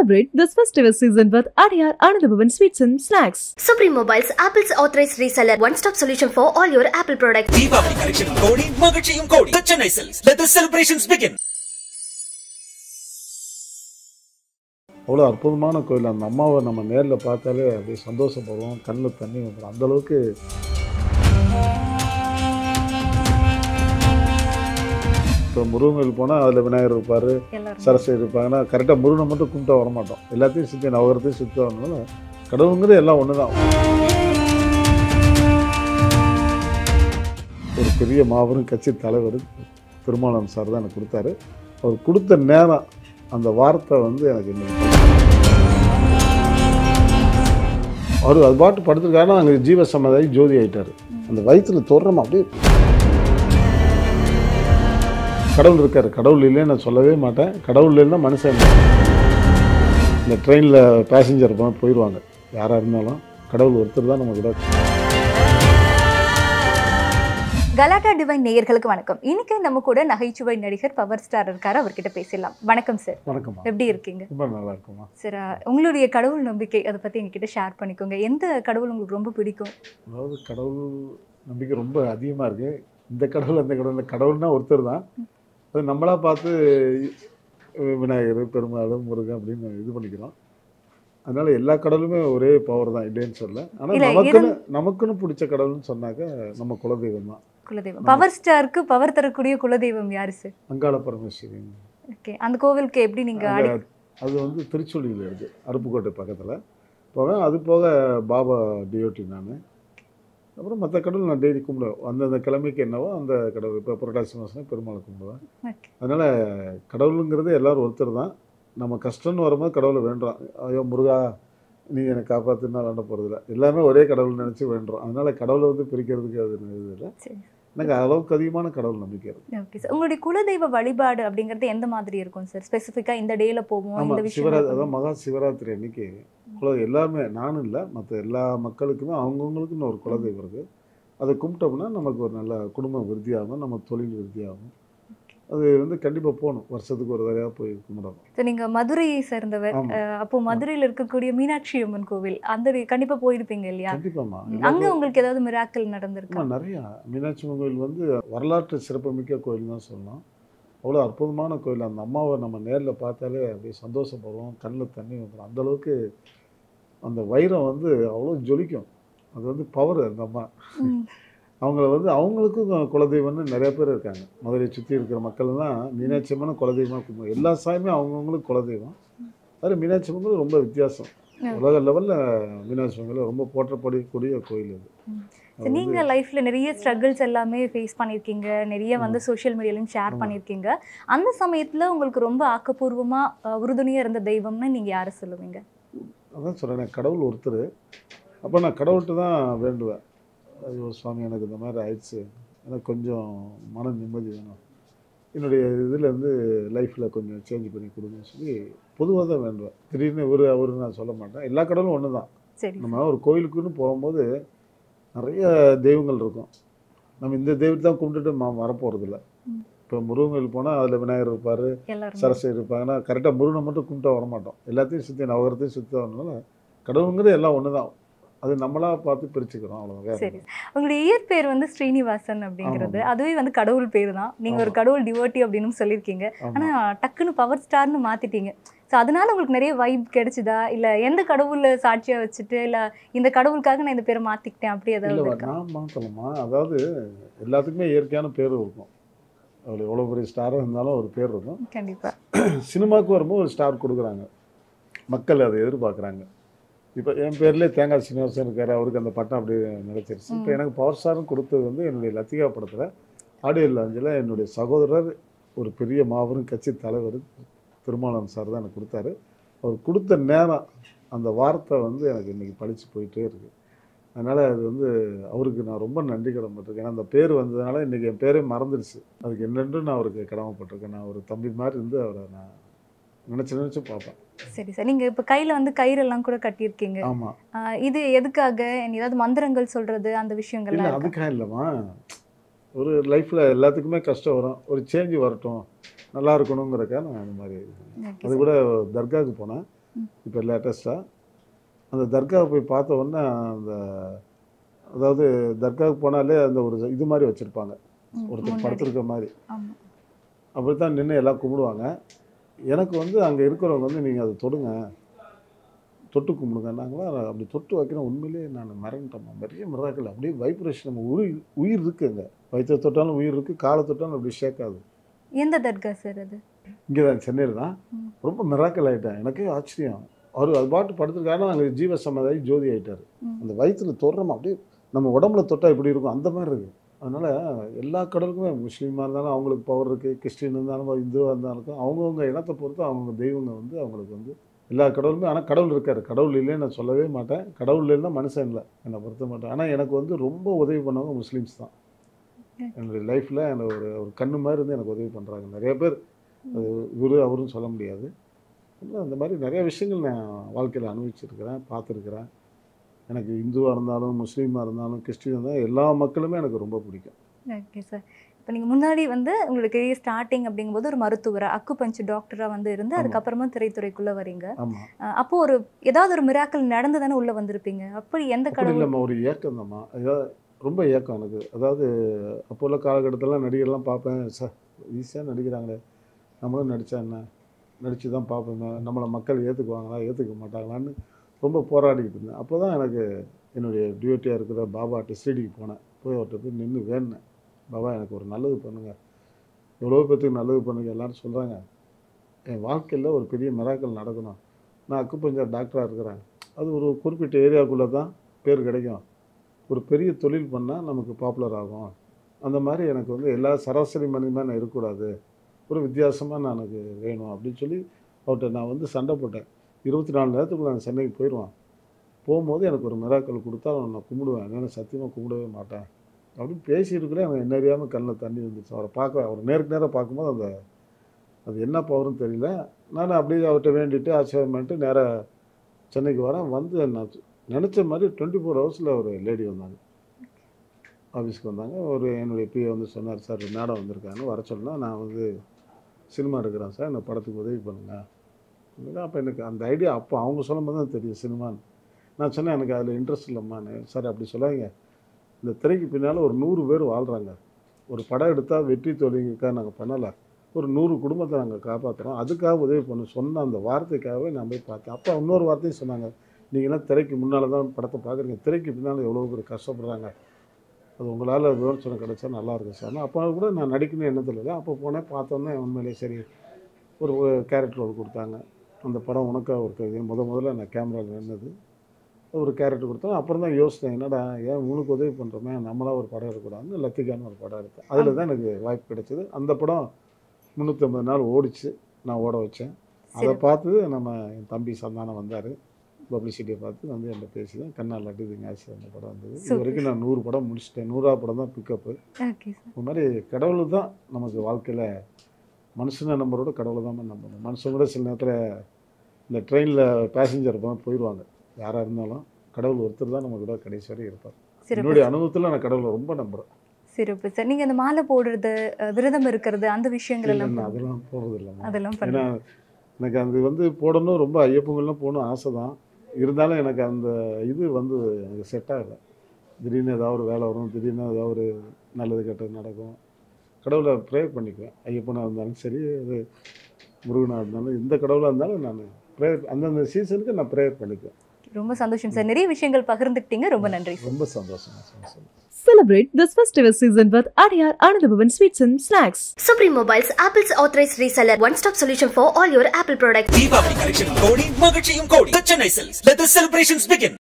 Celebrate this festival season with Adyar Anandabhavan Sweets and Snacks. Supreme Mobiles, Apple's authorized reseller, one-stop solution for all your Apple products. Diwali collection கோடி மகிழ்ச்சியும் கோடி The Chennai silks let the celebrations begin அவ்வளோ அற்புதமான கோயில் அந்த அம்மாவை நம்ம நேரில் பார்த்தாலே அப்படியே சந்தோஷப்படுவோம் கண்ணில் தண்ணி வந்துடும் அந்த அளவுக்கு இப்போ முருகன் கோயில் போனால் அதில் விநாயகர் இருப்பார் சரஸ்வதி இருப்பாங்கன்னா கரெக்டாக முருகனை மட்டும் கும்பிட்டா வர மாட்டோம் எல்லாத்தையும் சுற்றி நவகரத்தையும் சுற்றி வரனால கடவுளுங்கிறது எல்லாம் ஒன்று தான் ஒரு பெரிய மாபெரும் கட்சி தலைவர் திருமாவளவன் சார் தான் எனக்கு கொடுத்தாரு அவர் கொடுத்த நேரம் அந்த வார்த்தை வந்து எனக்கு இன்னைக்கு அவர் அது பாட்டு படுத்திருக்காருன்னா அங்கே ஜீவ சமாதாயி ஜோதி ஆயிட்டாரு அந்த வயிற்றுல தொடரமா அப்படியே கடவுள் இருக்காரு கடவுள் இல்லைன்னு நான் சொல்லவே மாட்டேன் கடவுள் இல்லைன்னா மனுஷன் இல்லை. இந்த ட்ரெயினில் பேசஞ்சர் போயிடுவாங்க யாராக இருந்தாலும் கடவுள் ஒருத்தர் தான் நம்ம கூட கலாட்டா டிவைன் நேயர்களுக்கு வணக்கம் இன்னைக்கு நம்ம கூட நகைச்சுவை நடிகர் பவர் ஸ்டார் இருக்காரு அவர்கிட்ட பேசலாம் வணக்கம் சார் வணக்கம்மா எப்படி இருக்கீங்க ரொம்ப நல்லா இருக்குமா சார் உங்களுடைய கடவுள் நம்பிக்கை அதை பத்தி எங்ககிட்ட ஷேர் பண்ணிக்கோங்க எந்த கடவுள் உங்களுக்கு ரொம்ப பிடிக்கும் அதாவது கடவுள் நம்பிக்கை ரொம்ப அதிகமாக இருக்குது இந்த கடவுள் அந்த கடவுள் இந்த கடவுள்னா ஒருத்தர் தான் அது நம்மளா பார்த்து அஹ், விநாயகர் பெருமாள் முருகன் அப்படின்னு இது பண்ணிக்கிறோம் அதனால எல்லா கடவுளுமே ஒரே பவர் தான் இல்லைன்னு சொல்ல ஆனால் இல்ல, நமக்குன்னு நமக்குன்னு பிடிச்ச கடவுள்னு சொன்னாக்க நம்ம குலதெய்வம் தான் குலதெய்வம் பவர் ஸ்டாருக்கு பவர் தரக்கூடிய குலதெய்வம் யாரு சார் அங்காள பரமேஸ்வரி ஓகே அந்த கோவிலுக்கு எப்படி நீங்க அடி அது- அது வந்து திருச்சொல்லியில் இருக்குது அருப்புக்கோட்டை பக்கத்தில் போவேன் அது போக பாபா டியோட்டி நான் அப்புறம் மற்ற கடவுள் நான் டெய்லி கும்பிடுவேன் அந்தந்த கிழமைக்கு என்னவோ அந்த கடவுள் இப்போ புரட்டாசி மாதம் பெருமாளை கும்பிடுவேன் Okay. அதனால் கடவுளுங்கிறது எல்லாரும் ஒருத்தர் தான் நம்ம கஷ்டம்னு வரும்போது கடவுளை வேண்டுறோம் ஐயோ முருகா நீ என்னை காப்பாற்றுனா வேண்ட போகிறதில்ல எல்லாமே ஒரே கடவுள் நினச்சி வேண்டுறோம் அதனால் கடவுளை வந்து பிரிக்கிறதுக்கு அது இது இல்லை சரி எனக்கு அளவுக்கு அதிகமான கடவுள் நம்பிக்கை இருக்குது ஓகே சார் உங்களுடைய குலதெய்வ வழிபாடு அப்படிங்கிறது எந்த மாதிரி இருக்கும் சார் ஸ்பெசிஃபிக்கா இந்த டேல போவோம் இந்த ஆமாம் விஷயம் சிவராத்திரி அதான் மகா சிவராத்திரி அன்னைக்கு குல எல்லாருமே நானும் இல்லை மற்ற எல்லா மக்களுக்குமே அவங்கவுங்களுக்குன்னு ஒரு குலதெய்வம் இருக்குது அதை கும்பிட்டோம்னா நமக்கு ஒரு நல்ல குடும்பம் விருத்தியாகும் நம்ம தொழில் விருத்தியாகும் அது வந்து கண்டிப்பாக போகணும் வருஷத்துக்கு ஒரு தடவையாக போய் கும்பிடணும் சார் நீங்க மதுரையை சேர்ந்தவர் ஆமா. அஹ், அப்போ மதுரையில இருக்கக்கூடிய மீனாட்சி அம்மன் கோவில் அந்த வே- கண்டிப்பா போயிருப்பீங்க இல்லையா கண்டிப்பாம்மா அங்க உங்களுக்கு ஏதாவது மிராக்கல் நடந்திருக்கா ஆமாம் நிறையா மீனாட்சி அம்மன் கோயில் வந்து வரலாற்று சிறப்புமிக்க கோயில் தான் சொல்லலாம் அவ்வளோ அற்புதமான கோயில் அந்த அம்மாவை நம்ம நேரில் பார்த்தாலே அப்படியே சந்தோஷப்படுவோம் கண்ணில் தண்ணி வந்துடும் அந்த அளவுக்கு அந்த வைரம் வந்து அவ்வளோ ஜொலிக்கும் அது வந்து பவர் அந்த அம்மா ம். அவங்கள வந்து அவங்களுக்கும் குலதெய்வம்னு நிறைய பேர் இருக்காங்க மதுரையை சுற்றி இருக்கிற மக்கள் தான் மீனாட்சி அம்மனை குலதெய்வமாக கும்பிடுவோம் எல்லா சாமியும் அவங்கவுங்களுக்கு குலதெய்வம் அது மீனாட்சி அம்மன் ரொம்ப வித்தியாசம் உலக லெவலில் மீனாட்சி அம்மன் ரொம்ப போற்றப்படக்கூடிய கோயில் அது சரி, நீங்க லைஃப்ல நிறைய ஸ்ட்ரகிள்ஸ் எல்லாமே ஃபேஸ் பண்ணியிருக்கீங்க நிறைய வந்து சோஷியல் மீடியாலையும் ஷேர் ஆமா. பண்ணியிருக்கீங்க அந்த சமயத்துல உங்களுக்கு ரொம்ப ஆக்கப்பூர்வமா அஹ், உறுதுணையா இருந்த தெய்வம்னு நீங்க யாரை சொல்லுவீங்க அதான் சொல்கிறேன் கடவுள் ஒருத்தர் அப்போ நான் கடவுள்கிட்ட தான் வேண்டுவேன் ஐயோ சுவாமி எனக்கு இந்த மாதிரி ஆயிடுச்சு எனக்கு கொஞ்சம் மன நிம்மதி வேணும் என்னுடைய இதில் வந்து லைஃப்பில் கொஞ்சம் சேஞ்ச் பண்ணி கொடுங்கன்னு சொல்லி பொதுவாக தான் வேண்டுவேன் திடீர்னு இவர் அவரு நான் சொல்ல மாட்டேன் எல்லா கடவுளும் ஒன்று தான் சரி நம்ம ஒரு கோயிலுக்குன்னு போகும்போது நிறைய தெய்வங்கள் இருக்கும் நம்ம இந்த தெய்வத்தை தான் கும்பிட்டுட்டு நம்ம வரப்போகிறதில்ல ம். இப்போ முருகன் கோயில் போனால் அதில் விநாயகர் இருப்பார் எல்லாரும் சரஸ்வதி இருப்பாங்கன்னா கரெக்டாக முருகனை மட்டும் கும்பிட்டா வர மாட்டோம் எல்லாத்தையும் சுற்றி நவகரத்தையும் சுற்றி வரனால கடவுளுங்கிறது எல்லாம் ஒன்று தான் அது நம்மளா பார்த்து பிரிச்சுக்கிறோம் அவ்வளோதான் சரி உங்களுடைய இயற் பேர் வந்து ஸ்ரீனிவாசன் அப்படிங்கிறது ஆமாம். அதுவே வந்து கடவுள் பேர் தான் நீங்க ஒரு ஆமா. கடவுள் டிவோட்டி அப்படின்னு சொல்லியிருக்கீங்க ஆனா ஆமாம் டக்குன்னு பவர் ஸ்டார்னு மாத்திட்டீங்க ஸோ அதனால உங்களுக்கு நிறைய வைப் கிடைச்சுதா இல்ல எந்த கடவுளை சாட்சியா வச்சுட்டு இல்ல இந்த கடவுளுக்காக நான் இந்த பேரை மாத்திக்கிட்டேன் அப்படி ஏதாவது இல்லை இருக்கா நான் மாற்றலாமா அதாவது எல்லாத்துக்குமே இயற்கையான பேர் இருக்கும் அதில் எவ்வளோ பெரிய ஸ்டாராக இருந்தாலும் ஒரு பேர் இருக்கும் கண்டிப்பா சினிமாவுக்கு வரும்போது ஒரு ஸ்டார் கொடுக்குறாங்க மக்கள் அதை எதிர்பார்க்குறாங்க இப்போ என் பேர்லேயே தேங்காய் சீனிவாசன் இருக்காரு அவருக்கு அந்த பட்டம் அப்படியே நினைச்சிருச்சு இப்போ ம். எனக்கு பவர் ஸ்டார்னு கொடுத்தது வந்து என்னுடைய லத்திகா படத்தில் ஆடியோ லாஞ்சில் என்னுடைய சகோதரர் ஒரு பெரிய மாபெரும் கட்சி தலைவர் திருமாவளவன் சார் தான் எனக்கு கொடுத்தாரு அவர் கொடுத்த நேரம் அந்த வார்த்தை வந்து எனக்கு இன்றைக்கி பழிச்சு போயிட்டே இருக்குது அதனால் அது வந்து அவருக்கு நான் ரொம்ப நன்றி கடமைப்பட்டிருக்கேன் ஏன்னா அந்த பேர் வந்ததுனால இன்றைக்கி என் பேரே மறந்துடுச்சு அதுக்கு என்னென்று நான் அவருக்கு கடமைப்பட்டிருக்கேன் நான் ஒரு தம்பி மாதிரி இருந்து அவரை நான் நினச்சி நினச்சி பார்ப்பேன் சரி சார் நீங்க இப்ப கையில வந்து கயிறெல்லாம் கூட கட்டியிருக்கீங்க ஆமாம் ஆஹ் இது எதுக்காக ஏதாவது மந்திரங்கள் சொல்றது அந்த இல்லை விஷயங்கள்லாம் இருக்கா? அதுக்காக இல்லைம்மா ஒரு லைஃப்பில் எல்லாத்துக்குமே கஷ்டம் வரும் ஒரு சேஞ்சு வரட்டும் நல்லா இருக்கணுங்கிறக்கா நான் அந்த மாதிரி Okay, அது sir. கூட தர்காவுக்கு போனேன் இப்போ லேட்டஸ்ட்டாக அந்த தர்காவை போய் பார்த்த உடனே அந்த அதாவது தர்காவுக்கு போனாலே அந்த ஒரு இது மாதிரி வச்சுருப்பாங்க ம், ஒருத்தர் முன்னாடி. படுத்திருக்க மாதிரி ஆமா அப்படி தான் நின்று எல்லாம் கும்பிடுவாங்க எனக்கு வந்து அங்கே இருக்கிறவங்க வந்து நீங்கள் அதை தொடுங்க தொட்டு கும்பிடுங்கன்னாங்களா அப்படி தொட்டு வைக்கிறேன் உண்மையிலேயே நான் மறந்துட்டேம்மா நிறைய மிராக்கள் அப்படியே வைப்ரேஷன் நம்ம உயிர் உயிர் இருக்குங்க வயிற்றை தொட்டாலும் உயிர் இருக்குது காலை தொட்டாலும் அப்படி ஷேக்காது எந்த தர்கா சார் அது இங்கே தான் சென்னையில் தான் ம். ரொம்ப மிராக்கல் ஆகிட்டேன் எனக்கே ஆச்சரியம் அவர் அது பாட்டு படுத்துருக்காருன்னா அங்கே ஜீவ சமாதாயி ஜோதி ஆகிட்டார் ம். அந்த வயிற்றுல தொடுறோம் அப்படியே நம்ம உடம்புல தொட்டா எப்படி இருக்கும் அந்த மாதிரி இருக்குது அதனால் எல்லா கடவுளுக்குமே முஸ்லீமாக இருந்தாலும் அவங்களுக்கு பவர் இருக்குது கிறிஸ்டின் இருந்தாலும் இந்துவாக இருந்தாலும் அவங்கவுங்க இனத்தை பொறுத்து அவங்கவுங்க தெய்வங்க வந்து அவங்களுக்கு வந்து எல்லா கடவுளுமே ஆனால் கடவுள் இருக்கார் கடவுள் இல்லைன்னு நான் சொல்லவே மாட்டேன் கடவுள் இல்லைன்னா மனுஷன் இல்லை என்னை பொறுத்த மாட்டேன் ஆனால் எனக்கு வந்து ரொம்ப உதவி பண்ணவங்க முஸ்லீம்ஸ் தான் என்னுடைய லைஃப்பில் எனக்கு ஒரு ஒரு கண்ணு மாதிரி இருந்து எனக்கு உதவி பண்ணுறாங்க நிறைய பேர் அது இவரு அவரும் சொல்ல முடியாது அதனால அந்த மாதிரி நிறைய விஷயங்கள் நான் வாழ்க்கையில் அனுபவிச்சிருக்கிறேன் பார்த்துருக்குறேன் எனக்கு இந்துவாக இருந்தாலும் முஸ்லீமாக இருந்தாலும் கிறிஸ்டினாக இருந்தாலும் எல்லா மக்களுமே எனக்கு ரொம்ப பிடிக்கும் ஓகே சார் இப்போ நீங்கள் முன்னாடி வந்து உங்களுக்கு ஸ்டார்டிங் அப்படிங்கும்போது ஒரு மருத்துவரா அக்கு பஞ்சு டாக்டராக வந்து இருந்து ஆமா. அதுக்கப்புறமா திரைத்துறைக்குள்ளே வரீங்க ஆமாம் அஹ் அப்போ ஒரு ஏதாவது ஒரு மிராக்கள் நடந்து தானே உள்ளே வந்திருப்பீங்க அப்படி எந்த அப்படி கடவுள் இல்லைம்மா ஒரு ஏக்கம் தான்மா அதாவது ரொம்ப ஏக்கம் எனக்கு அதாவது அப்போ உள்ள காலகட்டத்திலலாம் நடிகர்லாம் பார்ப்பேன் சார் ஈஸியாக நடிக்கிறாங்களே நம்மளும் நடித்தா என்ன நடித்து தான் பார்ப்போமே நம்மளை மக்கள் ஏற்றுக்குவாங்களா ஏற்றுக்க மாட்டாங்களான்னு ரொம்ப போராடிக்கிட்டு இருந்தேன் அப்போ தான் எனக்கு என்னுடைய டியூட்டியாக இருக்கிற பாபாட்ட ஸ்டடிக்கு போனேன் போய் அவர்கிட்ட போய் நின்று வேண்டினேன் பாபா எனக்கு ஒரு நல்லது பண்ணுங்க எவ்வளோ பேத்துக்கு நல்லது பண்ணுங்க எல்லாரும் சொல்கிறாங்க என் வாழ்க்கையில் ஒரு பெரிய மிராக்கள் நடக்கணும் நான் அக்குப்பஞ்சர் டாக்டராக இருக்கிறேன் அது ஒரு குறிப்பிட்ட ஏரியாவுக்குள்ளே தான் பேர் கிடைக்கும் ஒரு பெரிய தொழில் பண்ணால் நமக்கு பாப்புலர் ஆகும் அந்த மாதிரி எனக்கு வந்து எல்லா சராசரி மனிதமாக நான் இருக்கக்கூடாது ஒரு வித்தியாசமாக நான் எனக்கு வேணும் அப்படின்னு சொல்லி அவர்கிட்ட நான் வந்து சண்டை போட்டேன் இருபத்தி நாலு நேரத்துக்குள்ள நான் சென்னைக்கு போயிடுவேன் போகும்போது எனக்கு ஒரு மிராக்கள் கொடுத்தா நான் கும்பிடுவேன் நான் சத்தியமாக கும்பிடவே மாட்டேன் அப்படின்னு பேசியிருக்கிறேன் எனக்கு என்ன அறியாமல் கண்ணில் தண்ணி வந்துச்சு அவரை பார்க்க அவர் நேருக்கு நேராக பார்க்கும்போது அந்த அது என்ன பவர்னு தெரியல நான் அப்படியே அவர்கிட்ட வேண்டிட்டு ஆசீர்வாதம் பண்ணிட்டு நேராக சென்னைக்கு வரேன் வந்து நான் நினச்ச மாதிரி டுவெண்ட்டி ஃபோர் ஹவர்ஸில் ஒரு லேடி வந்தாங்க ஆஃபீஸ்க்கு வந்தாங்க ஒரு என்னுடைய பிஏ வந்து சொன்னார் சார் மேடம் வந்திருக்காங்க வர சொன்னால் நான் வந்து சினிமா எடுக்கிறேன் சார் இந்த படத்துக்கு உதவி பண்ணுங்க அப்போ எனக்கு அந்த ஐடியா அப்போ அவங்க சொல்லும்போது தான் தெரியும் சினிமான்னு நான் சொன்னேன் எனக்கு அதில் இன்ட்ரெஸ்ட் இல்லைம்மான்னு சார் அப்படி சொல்லாதீங்க இந்த திரைக்கு பின்னால் ஒரு நூறு பேர் வாழ்கிறாங்க ஒரு படம் எடுத்தால் வெற்றி தோல்விக்காக நாங்கள் பண்ணலை ஒரு நூறு குடும்பத்தை நாங்கள் காப்பாற்றுறோம் அதுக்காக உதவி பண்ண சொன்ன அந்த வார்த்தைக்காகவே நான் போய் பார்த்தேன் அப்போ இன்னொரு வார்த்தையும் சொன்னாங்க நீங்களாம் திரைக்கு முன்னால் தான் படத்தை பார்க்குறீங்க திரைக்கு பின்னால் எவ்வளோ பேர் கஷ்டப்படுறாங்க அது உங்களால் விமர்சனம் கிடைச்சா நல்லா இருக்கும் சார் அப்போ கூட நான் நடிக்கணும் எண்ணத்தில் இல்லை அப்போ போனேன் பார்த்தோன்னே உண்மையிலேயே சரி ஒரு கேரக்டர் ரோல் கொடுத்தாங்க அந்த படம் உனக்காக ஒரு முத முதல்ல நான் கேமராவில் நின்னது ஒரு கேரக்டர் கொடுத்தோம் அப்புறம் தான் யோசித்தேன் என்னடா ஏன் உனக்கு உதவி பண்ணுறோமே நம்மளா ஒரு படம் எடுக்கக்கூடாதுன்னு லத்திகான்னு ஒரு படம் எடுத்தேன் அதில் தான் எனக்கு வாய்ப்பு கிடைச்சது அந்த படம் முந்நூற்றம்பது நாள் ஓடிச்சு நான் ஓட வச்சேன் அதை சரி. பார்த்து நம்ம என் தம்பி சந்தானம் வந்தார் பப்ளிசிட்டியை பார்த்து வந்து என்கிட்ட பேசி தான் கண்ணால் லட்டுதுங்க ஆச்சு அந்த படம் வந்தது இது Super. வரைக்கும் நான் நூறு படம் முடிச்சிட்டேன் நூறாவது படம் தான் பிக்கப்பு ஓகே சார் இந்த மாதிரி கடவுள் தான் நமக்கு வாழ்க்கையில் மனுஷனை நம்பரோட கடவுளை தான் நம்பணும் மனுஷன் கூட சில நேரத்தில் இந்த ட்ரெயினில் பேசஞ்சர் போயிடுவாங்க யாராக இருந்தாலும் கடவுள் ஒருத்தர் தான் நம்ம கூட கடைசி வரை இருப்பார் சிறப்பு என்னுடைய அனுபவத்தில் நான் கடவுளை ரொம்ப நம்புகிறேன் சிறப்பு சார் நீங்க இந்த மாலை போடுறது அஹ், விரதம் இருக்கிறது அந்த விஷயங்கள் எல்லாம் இல்லைன்னா பண்ணு- அதெல்லாம் போகிறது இல்லைம்மா அதெல்லாம் ஏன்னா பண்ணுங்க எனக்கு அது வந்து போடணும் ரொம்ப ஐயப்பங்கள்லாம் போகணும் ஆசை தான் இருந்தாலும் எனக்கு அந்த இது வந்து எனக்கு செட் ஆகலை திடீர்னு ஏதாவது ஒரு வேலை வரும் திடீர்னு ஏதாவது ஒரு நல்லது கெட்டது நடக்கும் கடவுளை ப்ரே பண்ணிக்குவேன் ஐயப்பனாக இருந்தாலும் சரி அது முருகனாக இருந்தாலும் எந்த கடவுளாக இருந்தாலும் நான் ப்ரேயர் அந்தந்த சீசனுக்கு நான் ப்ரேயர் பண்ணிக்குவேன் ரொம்ப சந்தோஷம் சார் நிறைய விஷயங்கள் பகிர்ந்துக்கிட்டீங்க ரொம்ப நன்றி சார் ரொம்ப சந்தோஷம் சந்தோஷம் Celebrate this festive season with Adyar Anandabhavan Sweets and Snacks. Supreme Mobiles, Apple's authorized reseller, one-stop solution for all your Apple products. Diwali collection கோடி மகிழ்ச்சியும் கோடி The Chennai Silks. Let the celebrations begin.